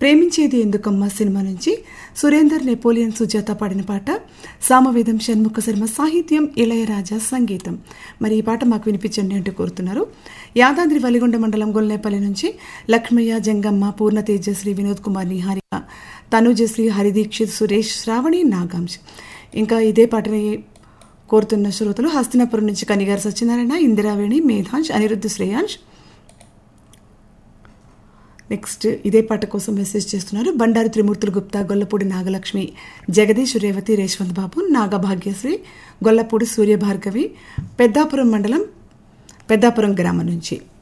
ప్రేమించేది ఎందుకమ్మా సినిమా నుంచి సురేందర్ నెపోలియన్ సుజాత పాడిన పాట సామవేదం షణ్ముఖ శర్మ సాహిత్యం ఇళయరాజా సంగీతం మరి ఈ పాట మాకు వినిపించండి అంటూ కోరుతున్నారు యాదాద్రి వలిగొండ మండలం గొల్నేపల్లి నుంచి లక్ష్మయ్య జంగమ్మ పూర్ణ తేజశ్రీ వినోద్ కుమార్ నిహారిక తనుజశ్రీ హరిదీక్షిత్ సురేష్ శ్రావణి నాగాంశ్ ఇంకా ఇదే పాటని కోరుతున్న శ్రోతలు హస్తినాపురం నుంచి కనిగారు సత్యనారాయణ ఇందిరావేణి మేధాంశ్ అనిరుద్ధ్ శ్రేయాంశ్ నెక్స్ట్ ఇదే పాట కోసం మెసేజ్ చేస్తున్నారు బండారు త్రిమూర్తులు గుప్తా గొల్లపూడి నాగలక్ష్మి జగదీష్ రేవతి రేష్వంత్ బాబు నాగభాగ్యశ్రీ గొల్లపూడి సూర్యభార్గవి పెద్దాపురం మండలం పెద్దాపురం గ్రామం నుంచి